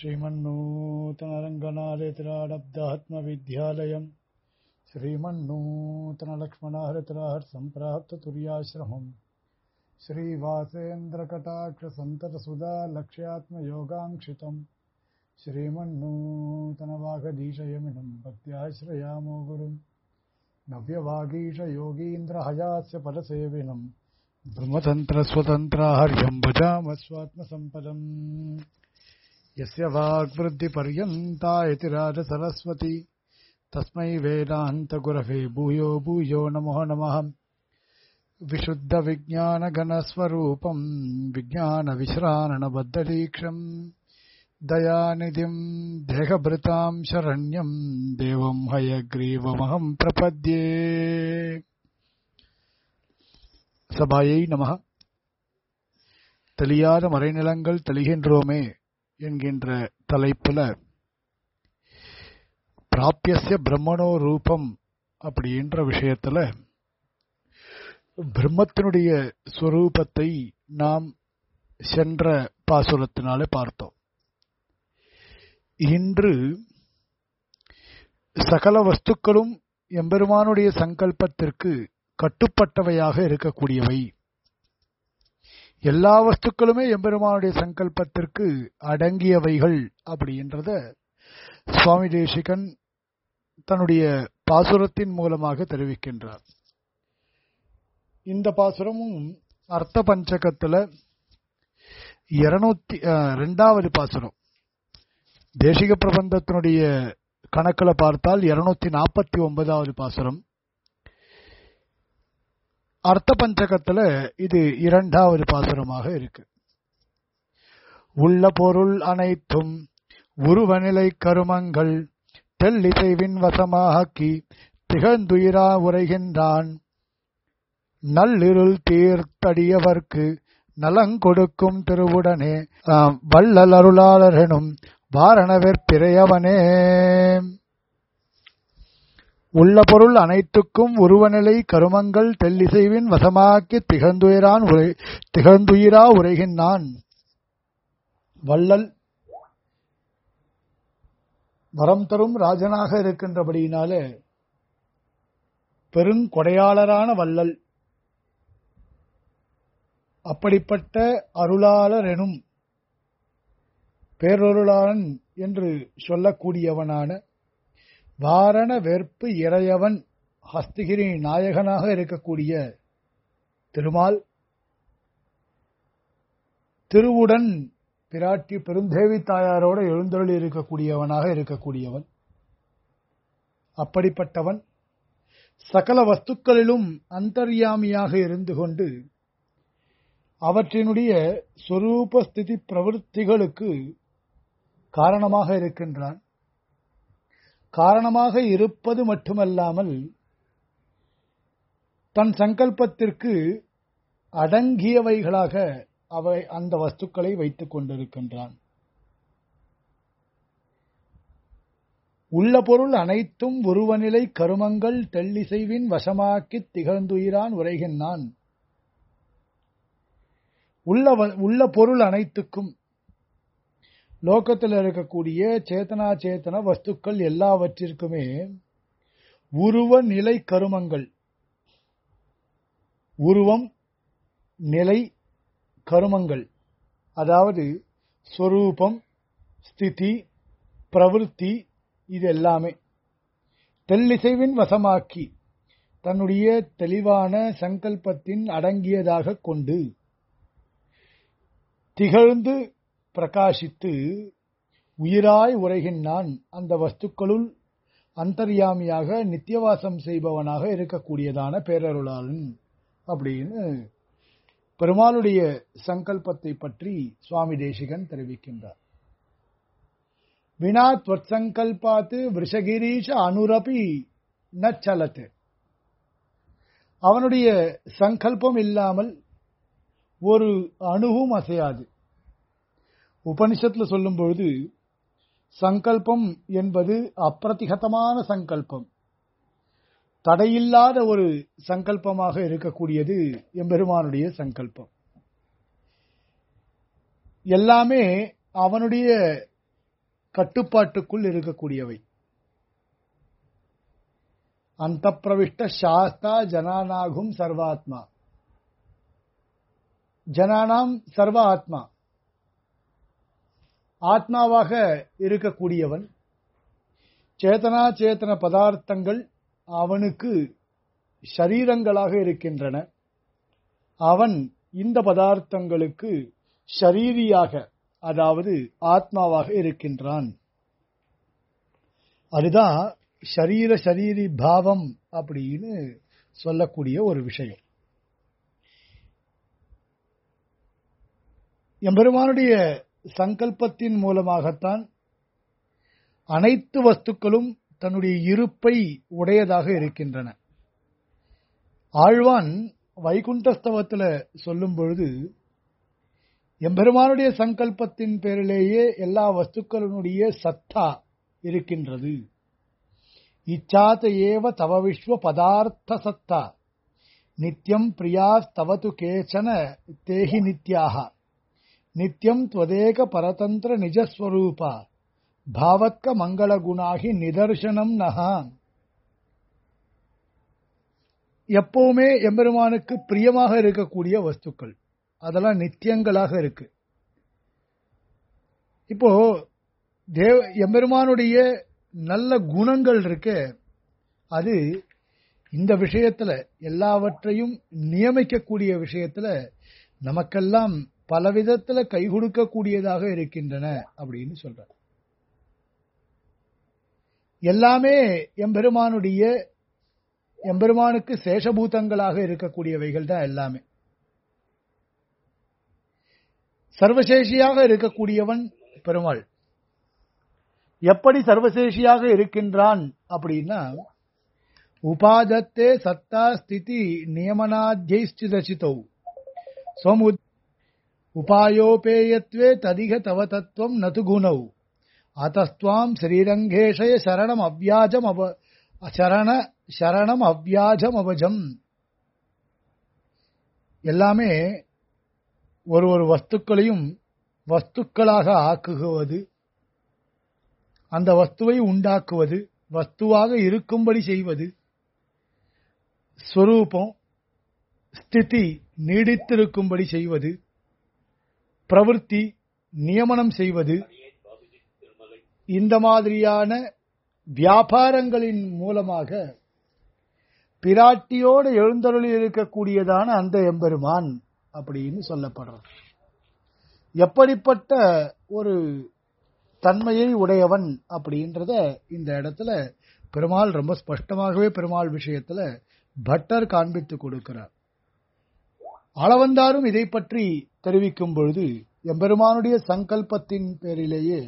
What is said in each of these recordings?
श्रीमन्नूतनरङ्गनारेतराडब्दात्मविद्यालयम् श्रीमन्नूतनलक्ष्मणाहृतराहर्सम्प्राप्ततुर्याश्रमम् श्रीवासेन्द्रकटाक्षसन्ततसुधा लक्ष्यात्मयोगाङ्क्षितम् श्रीमन्नूतनवागधीशयमिनम् भक्त्याश्रयामो गुरुम् नव्यवागीशयोगीन्द्रहयास्य पदसेविनम् ब्रह्मतन्त्रस्वतन्त्राहर्यम् भजामस्वात्मसम्पदम् यस्य वाग्वृद्धिपर्यन्ता इति राजसरस्वती तस्मै वेदान्तगुरवे भूयो भूयो नमो नमः विशुद्धविज्ञानगणस्वरूपम् विज्ञानविश्राणबद्धदीक्षम् दयानिधिम् देहभृताम् शरण्यम् देवम् हयग्रीवमहम् प्रपद्ये சபாயை நமக தெளியாத மறைநிலங்கள் தெளிகின்றோமே என்கின்ற தலைப்புல பிராபியசிய பிரம்மணோ ரூபம் அப்படின்ற விஷயத்துல பிரம்மத்தினுடைய ஸ்வரூபத்தை நாம் சென்ற பாசுரத்தினாலே பார்த்தோம் இன்று சகல வஸ்துக்களும் எம்பெருமானுடைய சங்கல்பத்திற்கு கட்டுப்பட்டவையாக இருக்கக்கூடியவை எல்லா வஸ்துக்களுமே எம்பெருமானுடைய சங்கல்பத்திற்கு அடங்கியவைகள் அப்படின்றத சுவாமி தேசிகன் தன்னுடைய பாசுரத்தின் மூலமாக தெரிவிக்கின்றார் இந்த பாசுரமும் அர்த்த பஞ்சகத்துல இருநூத்தி ரெண்டாவது பாசுரம் தேசிக பிரபந்தத்தினுடைய கணக்கில் பார்த்தால் இருநூத்தி நாற்பத்தி ஒன்பதாவது பாசுரம் அர்த்த பஞ்சகத்துல இது இரண்டாவது பாசுரமாக இருக்கு உள்ள பொருள் அனைத்தும் உருவநிலை கருமங்கள் தெல்லிசைவின் வசமாக்கி திகழ்ந்துயிரா உரைகின்றான் நல்லிருள் தீர்த்தடியவர்க்கு நலங்கொடுக்கும் திருவுடனே வள்ளல் அருளாளரெனும் வாரணவெற்பிறையவனே உள்ள பொருள் அனைத்துக்கும் உருவநிலை கருமங்கள் தெல்லிசைவின் வசமாக்கி திகழ்ந்துயிரான் உரை திகழ்ந்துயிரா உரைகின்றான் வள்ளல் வரம் தரும் ராஜனாக இருக்கின்றபடியினாலே பெருங்கொடையாளரான வள்ளல் அப்படிப்பட்ட அருளாளர் எனும் பேரொருளாளன் என்று சொல்லக்கூடியவனான வாரண வெற்பு இறையவன் ஹஸ்தகிரி நாயகனாக இருக்கக்கூடிய திருமால் திருவுடன் பிராட்டி பெருந்தேவி தாயாரோடு எழுந்தருளி இருக்கக்கூடியவனாக இருக்கக்கூடியவன் அப்படிப்பட்டவன் சகல வஸ்துக்களிலும் அந்தர்யாமியாக இருந்து கொண்டு அவற்றினுடைய சொரூப ஸ்திதி பிரவருத்திகளுக்கு காரணமாக இருக்கின்றான் காரணமாக இருப்பது மட்டுமல்லாமல் தன் சங்கல்பத்திற்கு அடங்கியவைகளாக அவை அந்த வஸ்துக்களை வைத்துக் கொண்டிருக்கின்றான் உள்ள பொருள் அனைத்தும் உருவநிலை கருமங்கள் தெல்லிசைவின் வசமாக்கி திகழ்ந்துயிரான் உரைகின்றான் உள்ள உள்ள பொருள் அனைத்துக்கும் லோகத்தில் இருக்கக்கூடிய சேத்தனா சேத்தன வஸ்துக்கள் எல்லாவற்றிற்குமே உருவ நிலை கருமங்கள் உருவம் நிலை கருமங்கள் அதாவது ஸ்வரூபம் ஸ்திதி பிரவருத்தி இது எல்லாமே தெல்லிசைவின் வசமாக்கி தன்னுடைய தெளிவான சங்கல்பத்தின் அடங்கியதாக கொண்டு திகழ்ந்து பிரகாசித்து உயிராய் உரைகின்றான் அந்த வஸ்துக்களுள் அந்தர்யாமியாக நித்தியவாசம் செய்பவனாக இருக்கக்கூடியதான பேரருளாளன் அப்படின்னு பெருமாளுடைய சங்கல்பத்தை பற்றி சுவாமி தேசிகன் தெரிவிக்கின்றார் வினா துவற்சங்கல்பாத்து விஷகிரீஷ அனுரபி நச்சலத்து அவனுடைய சங்கல்பம் இல்லாமல் ஒரு அணுவும் அசையாது உபனிஷத்துல சொல்லும் பொழுது சங்கல்பம் என்பது அப்பிரதிகதமான சங்கல்பம் தடையில்லாத ஒரு சங்கல்பமாக இருக்கக்கூடியது எம்பெருமானுடைய சங்கல்பம் எல்லாமே அவனுடைய கட்டுப்பாட்டுக்குள் இருக்கக்கூடியவை அந்த பிரவிஷ்ட சாஸ்தா ஜனானாகும் சர்வாத்மா ஜனானாம் சர்வ ஆத்மா ஆத்மாவாக இருக்கக்கூடியவன் சேதனா சேத்தன பதார்த்தங்கள் அவனுக்கு ஷரீரங்களாக இருக்கின்றன அவன் இந்த பதார்த்தங்களுக்கு ஷரீரியாக அதாவது ஆத்மாவாக இருக்கின்றான் அதுதான் ஷரீர ஷரீரி பாவம் அப்படின்னு சொல்லக்கூடிய ஒரு விஷயம் எம்பெருமானுடைய சங்கல்பத்தின் மூலமாகத்தான் அனைத்து வஸ்துக்களும் தன்னுடைய இருப்பை உடையதாக இருக்கின்றன ஆழ்வான் வைகுண்டஸ்தவத்தில் சொல்லும் பொழுது எம்பெருமானுடைய சங்கல்பத்தின் பேரிலேயே எல்லா வஸ்துக்களினுடைய சத்தா இருக்கின்றது இச்சாத ஏவ தவ விஸ்வ பதார்த்த சத்தா நித்யம் பிரியா தவது கேச்சன தேஹி நித்யாக நித்யம் துவதேக பரதந்திர நிஜஸ்வரூபா பாவத்க மங்கள குணாகி நிதர்சனம் நகா எப்பவுமே எம்பெருமானுக்கு பிரியமாக இருக்கக்கூடிய வஸ்துக்கள் அதெல்லாம் நித்தியங்களாக இருக்கு இப்போ தேவ எம்பெருமானுடைய நல்ல குணங்கள் இருக்கு அது இந்த விஷயத்துல எல்லாவற்றையும் நியமிக்கக்கூடிய விஷயத்துல நமக்கெல்லாம் பல விதத்துல கை கொடுக்கக்கூடியதாக இருக்கின்றன அப்படின்னு சொல்ற எல்லாமே எம்பெருமானுடைய எம்பெருமானுக்கு சேஷபூதங்களாக இருக்கக்கூடியவைகள் தான் எல்லாமே சர்வசேஷியாக இருக்கக்கூடியவன் பெருமாள் எப்படி சர்வசேஷியாக இருக்கின்றான் அப்படின்னா உபாதத்தே சத்தா ஸ்திதி நியமனாத்தியைச்சிதசித்தௌ ஸ்வமு உபாயோபேயத்வே ததிக தவ தத்துவம் நது குணௌ அத்தஸ்துவாம் ஸ்ரீரங்கேஷய சரணம் அவ்யாஜம் அவ சரண சரணம் அவ்யாஜம் அவஜம் எல்லாமே ஒரு ஒரு வஸ்துக்களையும் வஸ்துக்களாக ஆக்குவது அந்த வஸ்துவை உண்டாக்குவது வஸ்துவாக இருக்கும்படி செய்வது ஸ்வரூபம் ஸ்திதி நீடித்திருக்கும்படி செய்வது பிரவൃத்தி நியமனம் செய்வது இந்த மாதிரியான வியாபாரங்களின் மூலமாக பிராட்டியோடு எழுந்தருளி இருக்கக்கூடியதான அந்த எம்பெருமான் அப்படின்னு சொல்லப்படுறது எப்படிப்பட்ட ஒரு தன்மையை உடையவன் அப்படின்றத இந்த இடத்துல பெருமாள் ரொம்ப ஸ்பஷ்டமாகவே பெருமாள் விஷயத்துல பட்டர் காண்பித்து கொடுக்கிறார் அளவந்தாரும் இதை பற்றி தெரிவிக்கும் பொழுது எம்பெருமானுடைய சங்கல்பத்தின் பேரிலேயே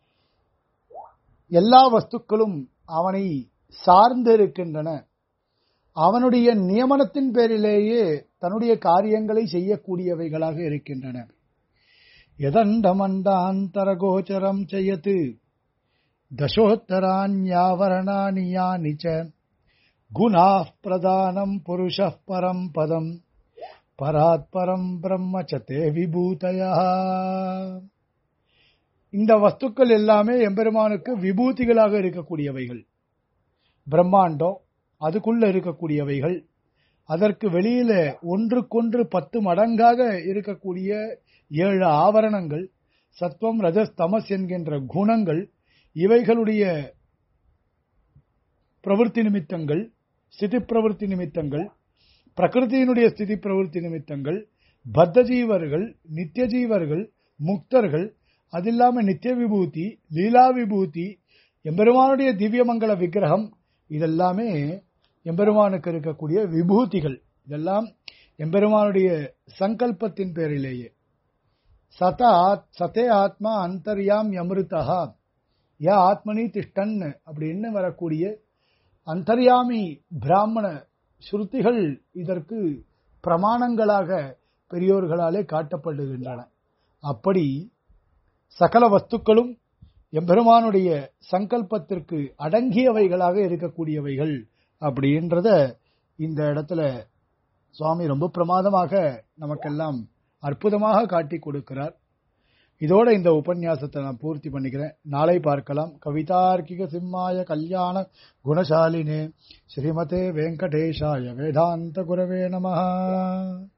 எல்லா வஸ்துக்களும் அவனை சார்ந்து இருக்கின்றன அவனுடைய நியமனத்தின் பேரிலேயே தன்னுடைய காரியங்களை செய்யக்கூடியவைகளாக இருக்கின்றன எதண்டமண்டாந்தரகோச்சரம் செய்யத்து தசோத்தராண்யாவரணானி யானி ச குணா பிரதானம் புருஷ பரம் பதம் பராத் பரம் பிரம்ம சதே விபூதயா இந்த வஸ்துக்கள் எல்லாமே எம்பெருமானுக்கு விபூதிகளாக இருக்கக்கூடியவைகள் பிரம்மாண்டம் அதுக்குள்ள இருக்கக்கூடியவைகள் அதற்கு வெளியில ஒன்றுக்கொன்று பத்து மடங்காக இருக்கக்கூடிய ஏழு ஆவரணங்கள் சத்வம் ரஜஸ் தமஸ் என்கின்ற குணங்கள் இவைகளுடைய பிரவൃத்தி நிமித்தங்கள் ஸ்திதி பிரவೃத்தி நிமித்தங்கள் பிரகிருதியினுடைய ஸ்திதி பிரவೃத்தி நிமித்தங்கள் பத்த ஜீவர்கள் நித்திய ஜீவர்கள் முக்தர்கள் அது இல்லாம நித்திய விபூதி லீலா விபூதி எம்பெருமானுடைய திவ்யமங்கல விக்கிரகம் இதெல்லாமே எம்பெருமானுக்கு இருக்கக்கூடிய விபூதிகள் இதெல்லாம் எம்பெருமானுடைய சங்கல்பத்தின் பேரிலேயே சதா சதே ஆத்மா அந்தர்யாம் அமிர்தா ய ஆத்மனி திஷ்டன் அப்படின்னு வரக்கூடிய அந்தர்யாமி பிராமண ஸ்ருதிகள் இதற்கு பிரமாணங்களாக பெரியோர்களாலே காட்டப்படுகின்றன அப்படி சகல வஸ்துக்களும் எம்பெருமானுடைய சங்கல்பத்திற்கு அடங்கியவைகளாக இருக்கக்கூடியவைகள் அப்படின்றத இந்த இடத்துல சுவாமி ரொம்ப பிரமாதமாக நமக்கெல்லாம் அற்புதமாக காட்டி கொடுக்கிறார் இதோட இந்த உபன்யாசத்தை நான் பூர்த்தி பண்ணிக்கிறேன் நாளை பார்க்கலாம் கவிதார்க்கிக சிம்மாய கல்யாண குணசாலினே ஸ்ரீமதே வெங்கடேஷாய வேதாந்த குரவே நமஹ